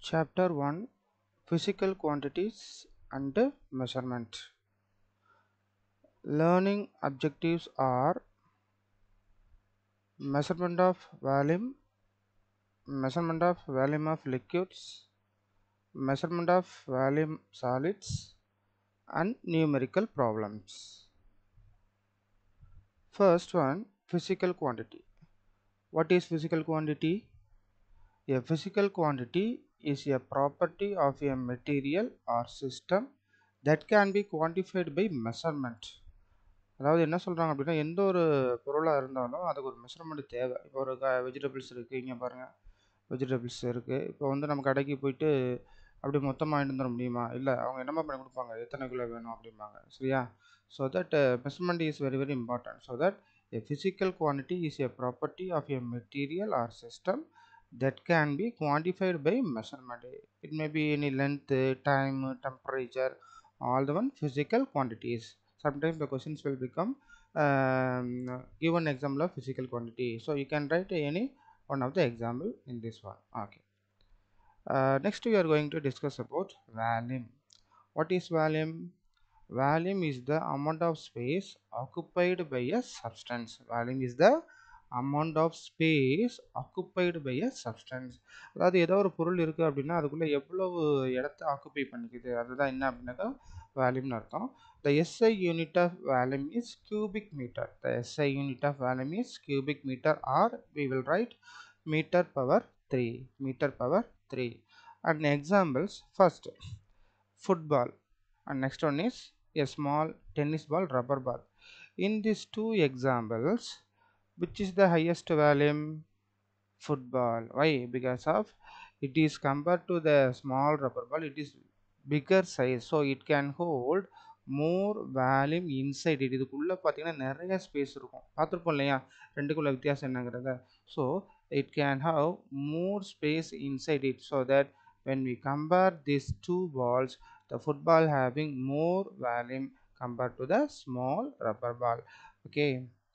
Chapter 1 Physical Quantities and Measurement. Learning objectives are measurement of volume, measurement of volume of liquids, measurement of volume solids, and numerical problems. First one physical quantity. What is physical quantity? A physical quantity is a property of a material or system that can be quantified by measurement. அதாவது என்ன சொல்கிறாங்க அப்படின்னா எந்த ஒரு பொருளாக இருந்தாலும் அதுக்கு ஒரு மெஷர்மெண்ட் தேவை இப்போ ஒரு க வெஜிடபிள்ஸ் இருக்குது இங்கே பாருங்கள் வெஜிடபிள்ஸ் இருக்குது இப்போ வந்து நம்ம கடைக்கு போயிட்டு அப்படி மொத்தமாக வாங்கிட்டு வந்துட முடியுமா இல்லை அவங்க என்னமா பண்ணி கொடுப்பாங்க எத்தனை கிலோ வேணும் அப்படிம்பாங்க சரியா so that measurement is very very important so that a physical quantity is a property of a material or system that can be quantified by measurement. It may be any length, time, temperature, all the one physical quantities. Sometimes the questions will become um, give an example of physical quantity. So you can write any one of the example in this one. Okay. Uh, next we are going to discuss about volume. What is volume? volume is the amount of space occupied by a substance volume is the amount of space occupied by a substance அதாவது ஏதோ ஒரு பொருள் இருக்குது அப்படின்னா அதுக்குள்ளே எவ்வளவு இடத்த occupy பண்ணிக்குது அதுதான் என்ன அப்படின்னாக்கா வேல்யூம்னு அர்த்தம் the SI unit of volume is cubic metre the SI unit of volume is cubic metre or we will write metre power three metre power three and examples first football and next one is a small tennis ball rubber ball in these two examples which is the highest volume football why because of it is compared to the small rubber ball it is bigger size so it can hold more volume inside it இதுக்குள்ளே பார்த்தீங்கன்னா நிறைய space இருக்கும் பார்த்துருப்போம் இல்லையா ரெண்டுக்குள்ள வித்தியாசம் என்னங்கிறத so it can have more space inside it so that when we compare these two balls the football having more volume compared to the small rubber ball okay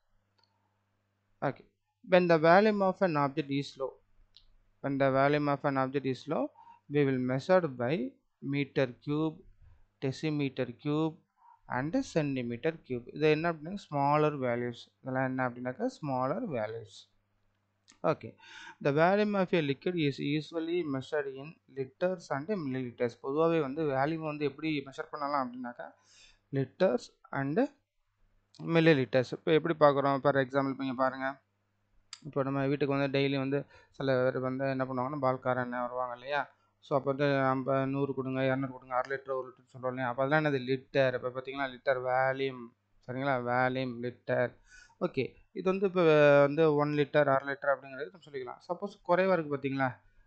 okay when the volume of an object is low when the volume of an object is low we will measure by meter cube decimeter cube and centimeter cube இது என்ன அப்படின்னா smaller values இதெல்லாம் என்ன அப்படின்னாக்கா smaller values okay the volume of a liquid is usually measured in liters and milliliters பொதுவாகவே வந்து வேல்யூம் வந்து எப்படி மெஷர் பண்ணலாம் அப்படின்னாக்கா லிட்டர்ஸ் அண்டு மில்லிலிட்டர்ஸ் இப்போ எப்படி பார்க்குறோம் ஃபார் எக்ஸாம்பிள் இப்போ இங்கே பாருங்கள் இப்போ நம்ம வீட்டுக்கு வந்து டெய்லி வந்து சில பேர் வந்து என்ன பண்ணுவாங்கன்னா பால்காரன் வருவாங்க இல்லையா ஸோ அப்போ வந்து நம்ம நூறு கொடுங்க இரநூறு கொடுங்க அரை லிட்டர் ஒரு லிட்டர் சொல்கிறோம் இல்லையா அப்போ அதெல்லாம் என்னது லிட்டர் இப்போ பார்த்தீங்கன்னா லிட்டர் வேல்யூம் சரிங்களா வேல்யூம் லிட்டர் ஓகே இது வந்து இப்போ வந்து ஒன் லிட்டர் அரை லிட்டர் அப்படிங்கிறது நம்ம சொல்லிக்கலாம் சப்போஸ் குறைவாக இருக்குது பார்த்தீங்களா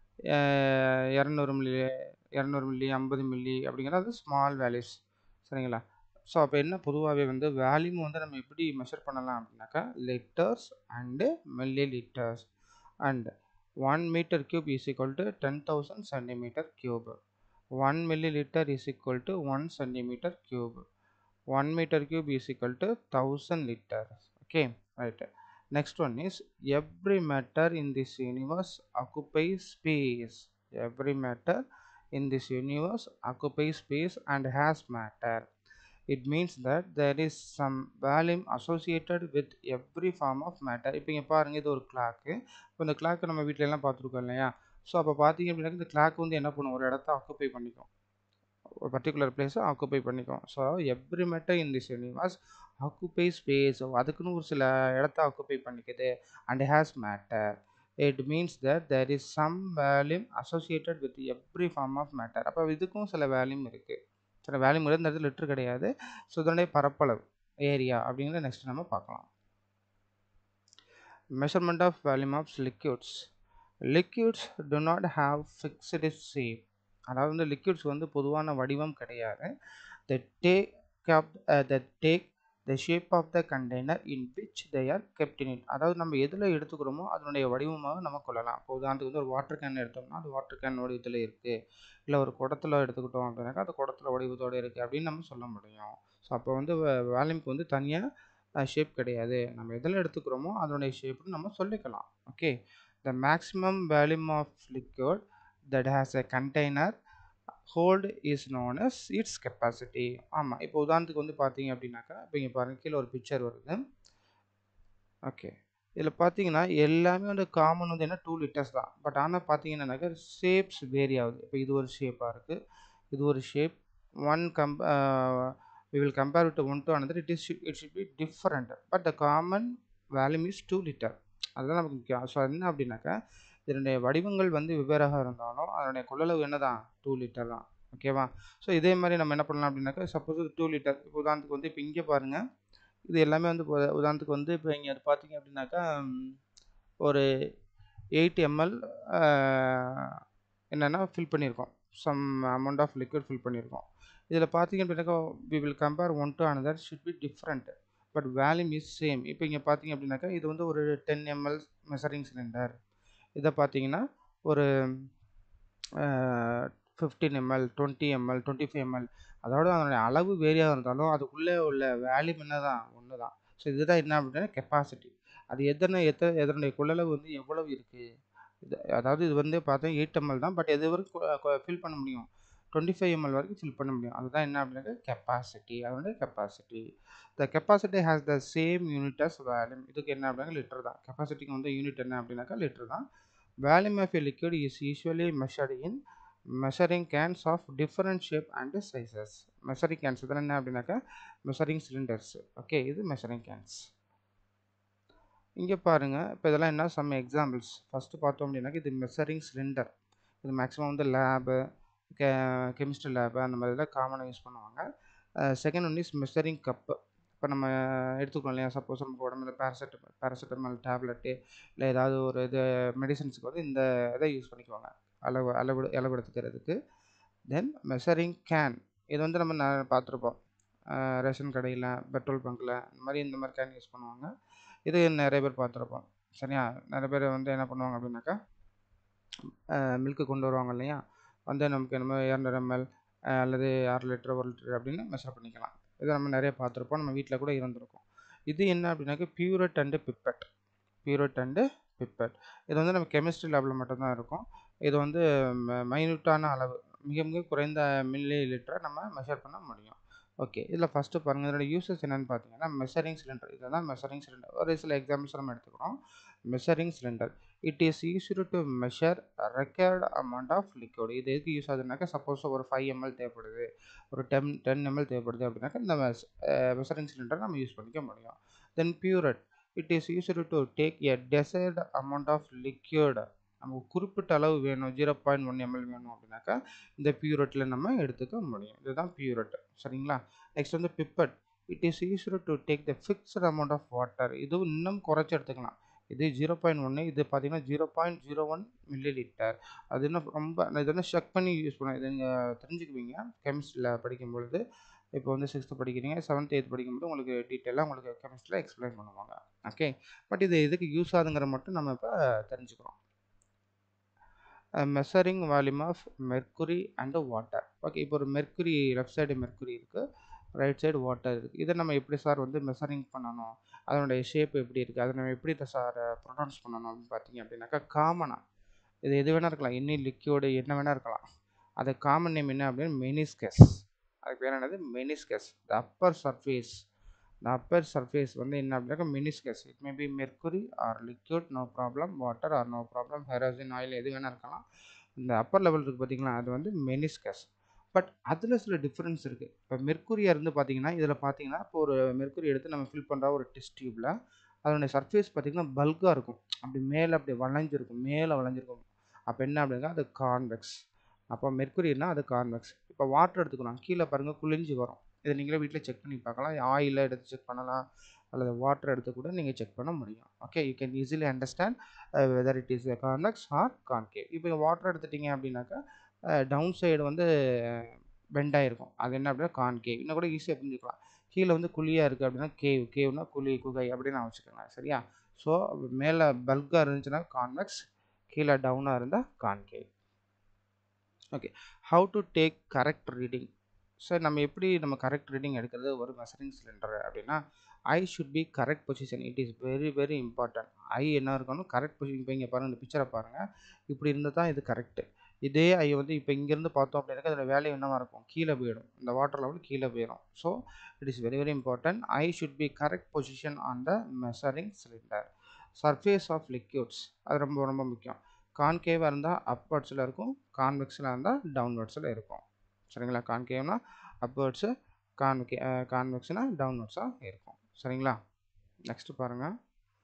இரநூறு மில்லி இரநூறு மில்லி ஐம்பது மில்லி அப்படிங்கிறது ஸ்மால் வேல்யூஸ் சரிங்களா ஸோ அப்போ என்ன பொதுவாகவே வந்து வேல்யூம் வந்து நம்ம எப்படி மெஷர் பண்ணலாம் அப்படின்னாக்கா litres and millilitres and one metre cube is equal to ten thousand centimetre cube one millilitre is equal to one centimetre cube one metre cube is equal to thousand litres okay right next one is every matter in this universe occupies space every matter in this universe occupies space and has matter it means that there is some volume associated with every form of matter இப்போ இங்கே பாருங்கள் இது ஒரு clock இப்போ இந்த clock நம்ம வீட்டில எல்லாம் பார்த்துருக்கோம் இல்லையா ஸோ அப்போ பார்த்தீங்க அப்படின்னா இந்த கிளாக் வந்து என்ன பண்ணும் ஒரு இடத்த ஆக்குப்பை பண்ணிக்கும் ஒரு பர்டிகுலர் பிளேஸை ஆக்குப்பை பண்ணிக்கும் so every matter in this universe occupy space அதுக்குன்னு ஒரு சில இடத்த ஆக்குப்பை பண்ணிக்குது and has matter it means that there is some volume associated with every form of matter அப்போ இதுக்கும் சில வேல்யூம் இருக்குது சில வேல்யூம் இந்த இடத்துல லிட்டர் கிடையாது ஸோ இதனுடைய பரப்பளவு ஏரியா அப்படிங்கிறத நெக்ஸ்ட் நம்ம பார்க்கலாம் measurement of volume of liquids liquids do not have fixed shape அதாவது வந்து லிக்விட்ஸ் வந்து பொதுவான வடிவம் கிடையாது the take up the take the shape of the container in which they are kept in it அதாவது நம்ம எதில் எடுத்துக்கிறோமோ அதனுடைய வடிவமாக நம்ம கொள்ளலாம் இப்போ உதாரணத்துக்கு வந்து ஒரு வாட்டர் கேன் எடுத்தோம்னா அது வாட்டர் கேன் வடிவத்தில் இருக்குது இல்லை ஒரு குடத்தில் எடுத்துக்கிட்டோம் அப்படின்னாக்கா அது குடத்தில் வடிவத்தோடு இருக்குது அப்படின்னு நம்ம சொல்ல முடியும் ஸோ அப்போ வந்து வேல்யூம்க்கு வந்து தனியாக ஷேப் கிடையாது நம்ம எதில் எடுத்துக்கிறோமோ அதனுடைய ஷேப்னு நம்ம சொல்லிக்கலாம் okay the maximum volume of liquid that has a container hold is known as its capacity ஆமாம் இப்போ உதாரணத்துக்கு வந்து பார்த்தீங்க அப்படின்னாக்கா இப்போ இங்கே பாருங்க கீழே ஒரு பிக்சர் வருது ஓகே இதில் பார்த்தீங்கன்னா எல்லாமே வந்து காமன் வந்து என்ன டூ லிட்டர்ஸ் தான் பட் ஆனால் பார்த்தீங்கன்னாக்கா ஷேப்ஸ் வேரி ஆகுது இப்போ இது ஒரு ஷேப்பாக இருக்குது இது ஒரு shape one come we will compare it to one to another it is it should be different but the common volume is 2 liter அதுதான் நமக்கு முக்கியம் ஸோ என்ன அப்படின்னாக்கா இதனுடைய வடிவங்கள் வந்து வெவ்வேறாக இருந்தாலும் அதனுடைய கொள்ளளவு என்ன தான் டூ லிட்டர் தான் ஓகேவா ஸோ இதே மாதிரி நம்ம என்ன பண்ணலாம் அப்படின்னாக்கா சப்போஸ் இது டூ லிட்டர் இப்போ உதாரணத்துக்கு வந்து இப்போ இங்கே பாருங்கள் இது எல்லாமே வந்து இப்போ உதாரணத்துக்கு வந்து இப்போ இங்கே அது பார்த்தீங்க அப்படின்னாக்கா ம், ஒரு எயிட் எம்எல் என்னென்னா ஃபில் பண்ணியிருக்கோம் some amount of liquid fill பண்ணியிருக்கோம் இதில் பார்த்தீங்க அப்படின்னாக்கா we will compare one to another should be different but volume is same இப்போ இங்கே பார்த்தீங்க அப்படின்னாக்கா இது வந்து ஒரு டென் எம்எல் மெஷரிங் சிலிண்டர் இதை பார்த்தீங்கன்னா ஒரு fifteen ml twenty ml twenty five ml அதோட அதனுடைய அளவு வேரியாக இருந்தாலும் அதுக்குள்ளே உள்ள வேல்யூம் என்ன தான் ஒன்று தான் ஸோ இதுதான் என்ன அப்படின்னா கெப்பாசிட்டி அது எத்தனை எத்த எதனுடைய கொள்ளளவு வந்து எவ்வளவு இருக்குது இது அதாவது இது வந்து பார்த்தா எயிட் எம்எல் தான் பட் எது வரைக்கும் ஃபில் பண்ண முடியும் டுவெண்ட்டி ஃபைவ் எம்எல் வரைக்கும் ஃபில் பண்ண முடியும் அதுதான் என்ன அப்படின்னாக்க கெப்பாசிட்டி அதனுடைய capacity the capacity has the same unit as volume இதுக்கு என்ன அப்படின்னா லிட்டர் தான் கெப்பாசிட்டிக்கு வந்து யூனிட் என்ன அப்படின்னாக்கா லிட்டர் தான் volume of a liquid is usually measured in measuring cans of different shape and sizes measuring cans இதெல்லாம் என்ன அப்படின்னாக்கா மெஷரிங் சிலிண்டர்ஸ் ஓகே இது மெஷரிங் கேன்ஸ் இங்கே பாருங்கள் இப்போ இதெல்லாம் என்ன சம் எக்ஸாம்பிள்ஸ் ஃபஸ்ட்டு பார்த்தோம் அப்படின்னாக்கா இது மெஷரிங் சிலிண்டர் இது மேக்ஸிமம் வந்து லேபு கெ கெமிஸ்ட்ரி லேபு அந்த மாதிரிலாம் காமனாக யூஸ் பண்ணுவாங்க second one is measuring cup இப்போ நம்ம எடுத்துக்கோம் இல்லையா சப்போஸ் நமக்கு உடம்புல பேராசிட்டமல் பேராசிட்டமல் டேப்லெட்டு இல்லை ஏதாவது ஒரு இது மெடிசன்ஸுக்கு வந்து இந்த இதை யூஸ் பண்ணிக்குவாங்க அளவு அளவு அளவெடுத்துக்கிறதுக்கு தென் மெஷரிங் கேன் இது வந்து நம்ம ந- பார்த்துருப்போம் ரேஷன் கடையில் பெட்ரோல் பங்க்கில் இந்த மாதிரி இந்த மாதிரி கேன் யூஸ் பண்ணுவாங்க இது நிறைய பேர் பார்த்துருப்போம் சரியா நிறைய பேர் வந்து என்ன பண்ணுவாங்க அப்படின்னாக்கா மில்க்கு கொண்டு வருவாங்க இல்லையா வந்து நமக்கு நம்ம இரநூறு எம்எல் அல்லது அரை லிட்டர் ஒரு லிட்டர் அப்படின்னு மெஷர் பண்ணிக்கலாம் இதை நம்ம நிறைய பார்த்துருப்போம் நம்ம வீட்டில் கூட இருந்திருக்கும் இது என்ன அப்படின்னாக்கா burette and pipette burette and pipette இது வந்து நம்ம கெமிஸ்ட்ரி லேபில் மட்டும்தான் இருக்கும் இது வந்து மைன்யூட்டான அளவு மிக மிக குறைந்த மில்லி லிட்டரை நம்ம மெஷர் பண்ண முடியும் ஓகே இதில் ஃபஸ்ட்டு பாருங்கள் இதோட யூசஸ் என்னென்னு பார்த்தீங்கன்னா மெஷரிங் சிலிண்டர் இதுதான் மெஷரிங் சிலிண்டர் ஒரு சில எக்ஸாம்பிள்ஸ் நம்ம எடுத்துக்கிறோம் measuring cylinder it is used to measure record amount of liquid இது எதுக்கு யூஸ் ஆகுதுனாக்கா சப்போஸ் ஒரு ஃபைவ் எம்எல் தேவைப்படுது ஒரு டென் டென் எம்எல் தேவைப்படுது அப்படின்னாக்கா இந்த மெஷரிங் சிலிண்டர் நம்ம யூஸ் பண்ணிக்க முடியும் then burette it is used to take a desired amount of liquid நமக்கு குறிப்பிட்ட அளவு வேணும் ஜீரோ பாயிண்ட் ஒன் எம்எல் வேணும் அப்படின்னாக்கா இந்த பியூரட்டில் நம்ம எடுத்துக்க முடியும் இதுதான் பியூரட் சரிங்களா நெக்ஸ்ட் வந்து pipette it is used to take the fixed amount of water இது இன்னும் குறைச்சி எடுத்துக்கலாம் இது ஜீரோ பாயிண்ட் ஒன்று இது பார்த்தீங்கன்னா zero point zero one millilitre அது இன்னும் ரொம்ப இது வந்து செக் பண்ணி யூஸ் பண்ணுவோம் இது நீங்கள் தெரிஞ்சுக்குவீங்க கெமிஸ்ட்ரியில் படிக்கும்பொழுது இப்போ வந்து சிக்ஸ்த்து படிக்கிறீங்க செவன்த் எய்த் படிக்கும்போது உங்களுக்கு டீட்டெயிலாக உங்களுக்கு கெமிஸ்ட்ரியில் எக்ஸ்பிளைன் பண்ணுவாங்க ஓகே பட் இது எதுக்கு யூஸ் ஆகுதுங்கிற மட்டும் நம்ம இப்போ தெரிஞ்சுக்கிறோம் measuring volume of mercury and water okay இப்போ ஒரு மெர்க்குரி லெஃப்ட் சைடு மெர்க்குரி இருக்குது ரைட் சைடு வாட்டர் இருக்குது இதை நம்ம எப்படி சார் வந்து மெஷரிங் பண்ணணும் அதனுடைய ஷேப் எப்படி இருக்குது அதை நம்ம எப்படி சார் ப்ரொனவுன்ஸ் பண்ணணும் அப்படின்னு பார்த்தீங்க அப்படின்னாக்கா காமனாக இது எது வேணால் இருக்கலாம் எனி லிக்யூடு என்ன வேணால் இருக்கலாம் அது காமன் நேம் என்ன அப்படின்னு மெனிஸ்கஸ் அதுக்கு பேர் என்னது meniscus the upper surface the upper surface வந்து என்ன அப்படின்னாக்கா meniscus it may be mercury or liquid no problem water or no problem kerosene oil எது வேணால் இருக்கலாம் இந்த அப்பர் லெவல் இருக்குது பார்த்தீங்களா அது வந்து மெனிஸ்கஸ் பட் அதில் சில டிஃப்ரென்ஸ் இருக்குது இப்போ மெர்க்குரியாக இருந்து பார்த்தீங்கன்னா இதில் பார்த்தீங்கன்னா இப்போ ஒரு மெர்க்குரி எடுத்து நம்ம ஃபில் பண்ணுற ஒரு டெஸ்ட் டியூப்பில் அதனுடைய சர்ஃபேஸ் பார்த்தீங்கன்னா பல்காக இருக்கும் அப்படி மேலே அப்படி வளைஞ்சிருக்கும் மேலே வளைஞ்சிருக்கும் அப்போ என்ன அப்படின்னா அது கான்வெக்ஸ் அப்போ மெர்க்குரினா அது கான்வெக்ஸ் இப்போ வாட்டர் எடுத்துக்கணும் கீழே பாருங்கள் குளிஞ்சு வரும் இதை நீங்களே வீட்டில் செக் பண்ணி பார்க்கலாம் ஆயிலில் எடுத்து செக் பண்ணலாம் அல்லது வாட்டர் எடுத்து கூட நீங்கள் செக் பண்ண முடியும் okay you can easily understand whether it is convex or concave இப்போ வாட்டர் எடுத்துட்டிங்க அப்படின்னாக்கா டவுன் சைடு வந்து பெண்ட் ஆகிருக்கும் அது என்ன அப்படின்னா கான்கேவ் இன்னும் கூட ஈஸியாக புரிஞ்சுக்கலாம் கீழே வந்து குழியாக இருக்குது அப்படின்னா கேவ் கேவ்னா குழி குகை அப்படின்னு நான் வச்சுக்கோங்க சரியா ஸோ மேலே பல்காக இருந்துச்சுன்னா கான்வெக்ஸ் கீழே டவுனாக இருந்தால் concave okay how to take correct reading sir நம்ம எப்படி நம்ம கரெக்ட் ரீடிங் எடுக்கிறது ஒரு மெஷரிங் சிலிண்டர் அப்படின்னா eye should be correct position it is very very important eye என்ன இருக்கணும் கரெக்ட் பொசிஷன் இப்போ இங்கே பாருங்கள் இந்த பிக்சரை பாருங்கள் இப்படி இருந்தால் தான் இது கரெக்டு இதே ஐ வந்து இப்போ இங்கேருந்து பார்த்தோம் அப்படின்னாக்கா அதோட வேல்யூ என்னவா இருக்கும் கீழே போயிடும் இந்த வாட்டர் லெவல் கீழே போயிடும் so it is very very important eye should be correct position on the measuring cylinder surface of liquids அது ரொம்ப ரொம்ப முக்கியம் கான்கேவாக இருந்தால் அப்வர்ட்ஸில் இருக்கும் கான்வெக்ஸில் இருந்தால் டவுன்வர்ட்ஸில் இருக்கும் சரிங்களா கான்கேவ்னா அப்வர்ட்ஸு கான்கே கான்வெக்ஸ்னா டவுன்வர்ட்ஸாக இருக்கும் சரிங்களா நெக்ஸ்ட் பாருங்கள்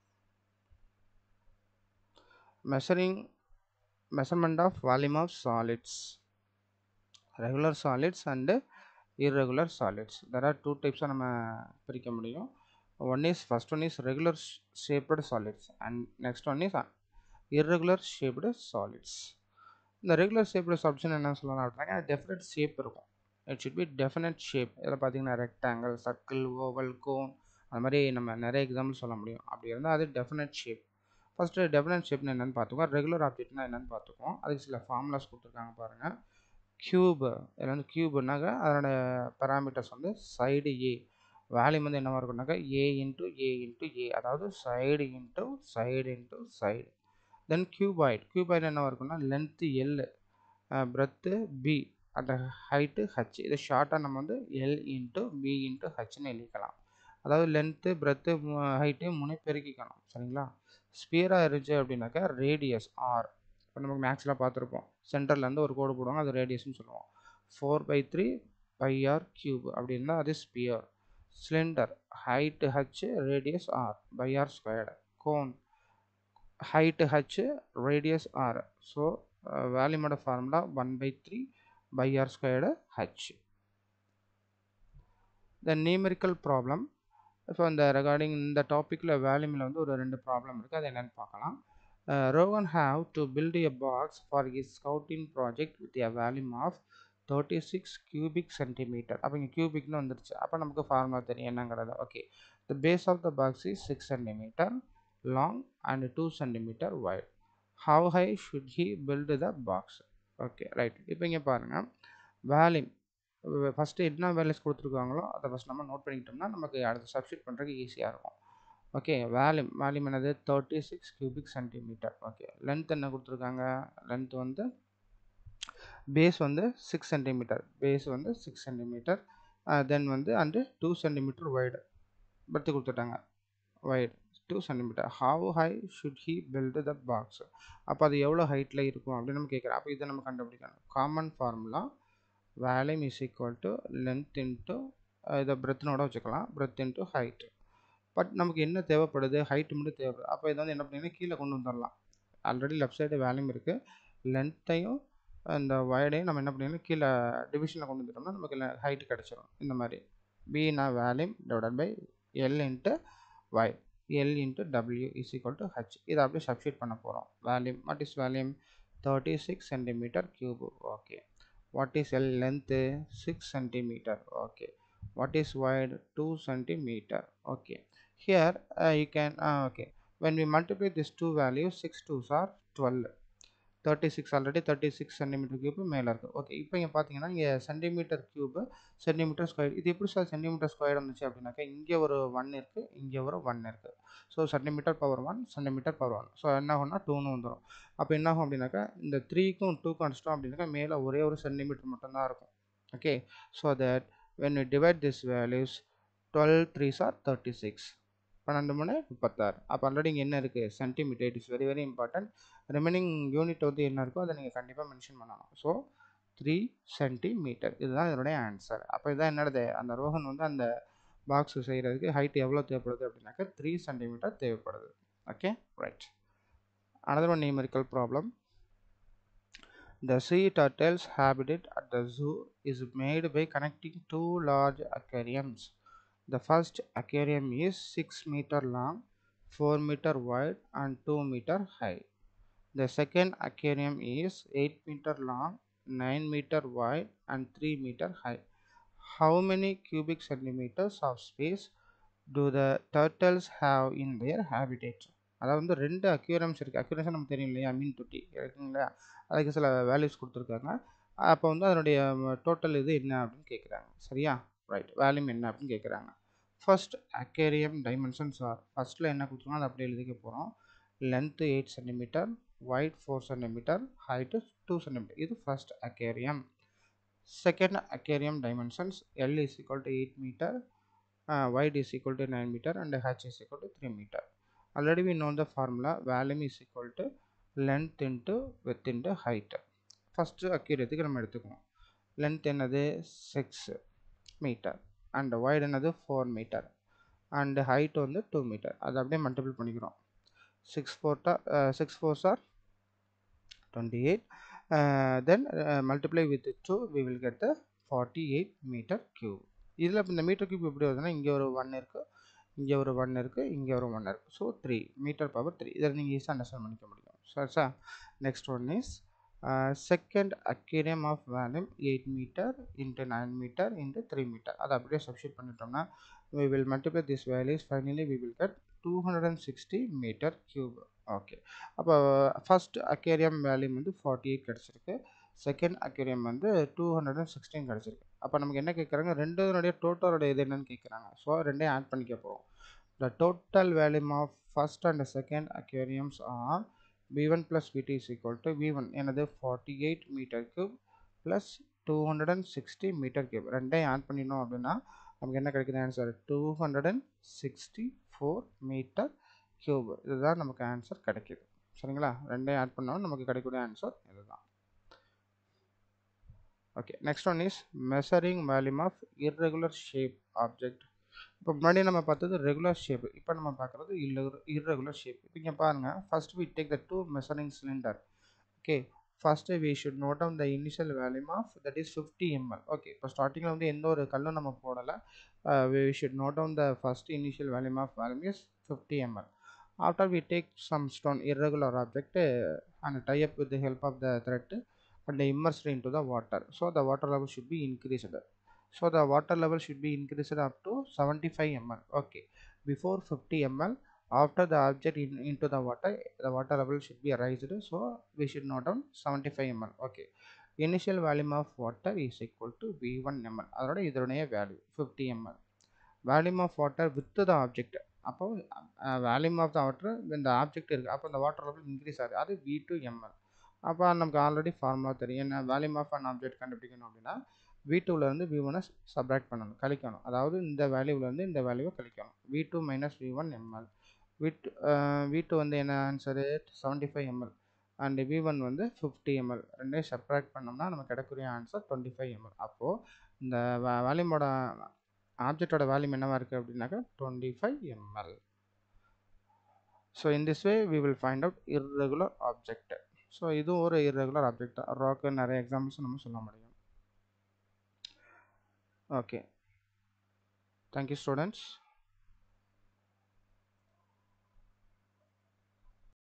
measuring measurement of volume of solids regular solids and irregular solids there are two types நம்ம பிரிக்க முடியும் one is first one is regular shaped solids and next one is irregular shaped solids இந்த regular shaped சப்ஷன் என்ன சொல்லலாம் அப்படின்னா definite shape இருக்கும் it should be definite shape இதில் பார்த்தீங்கன்னா ரெக்டாங்கிள் சர்க்கிள் ஓவல் கோன் அந்த மாதிரி நம்ம நிறைய எக்ஸாம்பிள் சொல்ல முடியும் அப்படி இருந்தால் அது டெஃபினட் ஷேப் ஃபஸ்ட்டு டெஃபினட் ஷேப்னு என்னென்னு பார்த்துக்குவோம் ரெகுலர் ஆப்ஜெக்ட்னா என்னென்னு பார்த்துக்குவோம் அதுக்கு சில ஃபார்முலாஸ் கொடுத்துருக்காங்க பாருங்கள் க்யூப் இதில் வந்து க்யூப்னாக்கா அதனோட பேராமீட்டர்ஸ் வந்து சைடு ஏ வேல்யூம் வந்து என்னவாக இருக்கும்னாக்கா ஏ இன்ட்டு ஏ இன்ட்டு ஏ அதாவது side into side into side then cuboid cuboid என்னவாக இருக்கும்னா லென்த்து எல் பிரெத்து பி அந்த ஹைட்டு ஹச் இது ஷார்ட்டாக நம்ம வந்து எல் இன்ட்டு பி இன்ட்டு ஹச்னு எழுதிக்கலாம் அதாவது லென்த்து பிரெத்து ஹைட்டு மூணு பெருக்கிக்கணும் சரிங்களா ஸ்பியராக இருந்துச்சு அப்படின்னாக்கா ரேடியஸ் ஆர் இப்போ நமக்கு மேக்ஸில் பார்த்துருப்போம் சென்டர்லேருந்து ஒரு கோடு போடுவாங்க அது ரேடியஸ்னு சொல்லுவோம் four by three pi R cube அப்படின்னா அது sphere cylinder height H radius R pi R squared cone height H radius R so வேல்யூமோட formula one by three pi R squared H the numerical problem இப்போ இந்த recording இந்த டாப்பிக்கில் வேல்யூமில் வந்து ஒரு ரெண்டு ப்ராப்ளம் இருக்குது அது என்னென்னு பார்க்கலாம் uh, Rowan have to build a box for his scouting project with a volume of 36 cubic centimeter அப்போ இங்கே cubic னு வந்துருச்சு அப்போ நமக்கு ஃபார்முலா தெரியும் என்னங்கிறது okay the base of the box is 6 centimeter long and 2 centimeter wide how high should he build the box okay right இப்போ இங்கே பாருங்கள் வேல்யூம் ஃபஸ்ட்டு என்ன வேல்யூஸ் கொடுத்துருக்காங்களோ அதை ஃபஸ்ட் நம்ம நோட் பண்ணிக்கிட்டோம்னா நமக்கு அடுத்து சப்ஸ்டியூட் பண்ணுறதுக்கு ஈஸியாக இருக்கும் ஓகே வேல்யூம் வேல்யூம் என்னது thirty six cubic centimetre okay length என்ன கொடுத்துருக்காங்க லென்த் வந்து பேஸ் வந்து சிக்ஸ் சென்டிமீட்டர் பேஸ் வந்து சிக்ஸ் சென்டிமீட்டர் தென் வந்து அண்டு டூ சென்டிமீட்டர் வைடு படுத்து கொடுத்துட்டாங்க wide two centimetre how high should he build the box அப்போ அது எவ்வளோ ஹைட்டில் இருக்கும் அப்படின்னு நம்ம கேட்குறோம் அப்போ இதை நம்ம கண்டுபிடிக்கணும் common formula volume is equal to length into இதை பிரெத்தினோட வச்சுக்கலாம் பிரெத் இன்ட்டு ஹைட்டு பட் நமக்கு என்ன தேவைப்படுது ஹைட்டு மட்டும் தேவைப்படுது அப்போ இதை வந்து என்ன பண்ணிங்கன்னா கீழே கொண்டு வந்துடலாம் ஆல்ரெடி லெஃப்ட் சைடு வேல்யூம் இருக்குது லென்த்தையும் இந்த வயடையும் நம்ம என்ன பண்ணிங்கன்னா கீழே டிவிஷனில் கொண்டு வந்துட்டோம்னா நமக்கு ஹைட்டு கிடச்சிரும் இந்த மாதிரி பினா volume divided by L into Y L into W is equal to H இதை அப்படியே சப்ஸ்டியூட் பண்ண போகிறோம் volume what is volume thirty six centimetre cube okay what is L length six centimetre okay what is wide 2 centimeter okay here uh, you can uh, okay when we multiply these two values 6 2s are 12 36 already thirty six centimetre cube மேலே இருக்குது okay இப்போ இங்கே பார்த்தீங்கன்னா இங்கே centimetre cube centimetre square இது எப்படி sir centimetre square இருந்துச்சு அப்படின்னாக்கா இங்கே ஒரு ஒன் இருக்குது இங்கே ஒரு ஒன் இருக்குது so centimetre power one centimetre power one so என்ன ஆகும்னா டூன்னு வந்துடும் அப்போ என்ன ஆகும் அப்படின்னாக்கா இந்த த்ரீக்கும் டூக்கும் அடிச்சிட்டோம் அப்படின்னாக்கா மேலே ஒரே ஒரு சென்டிமீட்டர் மட்டும்தான் இருக்கும் okay so that when we divide these values 12 3s are 36 பன்னெண்டு மூணு முப்பத்தாறு அப்போ ஆல்ரெடி இங்கே என்ன இருக்குது centimetre it is very very important remaining unit வந்து என்ன இருக்கோ அதை நீங்கள் கண்டிப்பாக மென்ஷன் பண்ணணும் ஸோ த்ரீ சென்டிமீட்டர் இதுதான் இதனுடைய ஆன்சர் அப்போ இதான் என்னது அந்த ரோஹன் வந்து அந்த பாக்ஸ் செய்கிறதுக்கு ஹைட் எவ்வளோ தேவைப்படுது அப்படின்னாக்கா த்ரீ சென்டிமீட்டர் தேவைப்படுது okay right another one numerical problem The sea turtle's habitat at the zoo is made by connecting two large aquariums. The first aquarium is 6 meter long, 4 meter wide and 2 meter high. The second aquarium is 8 meter long, 9 meter wide and 3 meter high. How many cubic centimeters of space do the turtles have in their habitat? அதாவது வந்து ரெண்டு அக்யூரம்ஸ் இருக்குது அக்யூரம்ஸ் நமக்கு தெரியும் இல்லையா மீன் தொட்டி இருக்குங்களா அதுக்கு சில வேல்யூஸ் கொடுத்துருக்காங்க அப்போ வந்து அதனுடைய டோட்டல் இது என்ன அப்படின்னு கேட்குறாங்க சரியா ரைட் வேல்யூம் என்ன அப்படின்னு கேட்குறாங்க ஃபர்ஸ்ட் அக்வேரியம் டைமென்ஷன்ஸ் ஆர் ஃபஸ்ட்டில் என்ன கொடுத்துருக்கோம் அதை அப்படியே எழுதிக்க போகிறோம் length eight centimetre wide 4 centimeter height 2 centimeter இது first aquarium second aquarium dimensions L is equal to 8 meter uh, wide is equal to 9 meter and h is equal to 3 meter already we know the formula volume is equal to length into width into height first aquarium நம்ம எடுத்துக்குவோம் length என்னது 6 meter and wide என்னது 4 meter and height வந்து 2 meter அதை அப்படியே multiple பண்ணிக்கிறோம் six ஃபோர்ட்டா six fours are twenty eight then multiply with two we will get the forty eight metre cube இதில் இந்த மீட்டர் க்யூப் எப்படி வருதுன்னா இங்கே ஒரு ஒன் இருக்குது இங்கே ஒரு ஒன் இருக்குது இங்கே ஒரு ஒன் இருக்குது so three metre power three இதில் நீங்கள் ஈஸியாக அண்டர்ஸ்டாண்ட் பண்ணிக்க முடியும் சரிசா next one is second aquarium of volume eight metre into nine metre into three metre அதை அப்படியே சப்ஸ்டியூட் பண்ணிட்டோம்னா we will multiply this values finally we will get 260 meter cube okay அப்போ ஃபர்ஸ்ட் அக்வேரியம் வேல்யூம் வந்து forty eight கிடச்சிருக்கு second aquarium வந்து two hundred and sixteen கிடச்சிருக்கு அப்போ நமக்கு என்ன கேட்குறாங்க ரெண்டுனுடைய டோட்டலோட இது என்னன்னு கேட்குறாங்க ஸோ ரெண்டையும் ஆட் பண்ணிக்க போகிறோம் the total volume of first and second aquariums are V one plus VD is equal to V one எனது forty eight metre cube plus two hundred and sixty metre cube ரெண்டையும் add பண்ணினோம் அப்படின்னா நமக்கு என்ன கிடைக்குது answer two hundred and sixty four metre cube இதுதான் நமக்கு answer கிடைக்கிது சரிங்களா ரெண்டையும் ஆட் பண்ணாலும் நமக்கு கிடைக்கக்கூடிய ஆன்சர் இதுதான் okay next one is measuring volume of irregular shape object இப்போ முன்னாடி நம்ம பார்த்தது ரெகுலர் ஷேப் இப்போ நம்ம பார்க்குறது இர்ரெகுலர் ஷேப் இப்போ இங்கே பாருங்கள் first we take the two measuring cylinder okay first we should note down the initial volume of that is fifty ML okay இப்போ ஸ்டார்டிங்கில் வந்து எந்த ஒரு கல்லும் நம்ம போடலை we should note down the first initial volume of volume is fifty ML after we take some stone irregular object and tie up with the help of the thread and immersed into the water so the water level should be increased so the water level should be increased up to 75 ml okay before 50 ml after the object in, into the water the water level should be raised so we should note down 75 ml okay initial volume of water is equal to v1 ml அதோட இதனுடைய value 50 ml volume of water with the object அப்போ volume of the water இந்த object இருக்குது அப்போ இந்த water level increase ஆகுது அது we do ML அப்போ நமக்கு ஆல்ரெடி ஃபார்முலா தெரியும் என்ன வேல்யூம் ஆஃப் அன் ஆப்ஜெக்ட் கண்டுபிடிக்கணும் அப்படின்னா வி டூலேருந்து வி ஒனை சப்ராக்ட் பண்ணணும் கழிக்கணும் அதாவது இந்த வேல்யூவிலேருந்து இந்த வேல்யூவை கழிக்கணும் V two minus V one ML V two V two வந்து என்ன answer seventy five ML and V one வந்து ஃபிஃப்டி எம்எல் ரெண்டையும் சப்ராக்ட் பண்ணோம்னா நமக்கு கிடைக்கக்கூடிய ஆன்சர் டுவெண்ட்டி ஃபைவ் எம்எல் அப்போது இந்த வேல்யூமோட ஆப்ஜெக்டோட வேல்யூம் என்னவா இருக்குது அப்படின்னாக்கா twenty five ML so in this way we will find out irregular object so இதுவும் ஒரு இர்ரெகுலர் ஆப்ஜெக்ட் ராக்கு நிறைய எக்ஸாம்பிள்ஸ் நம்ம சொல்ல முடியும் ஓகே தேங்க்யூ ஸ்டூடெண்ட்ஸ்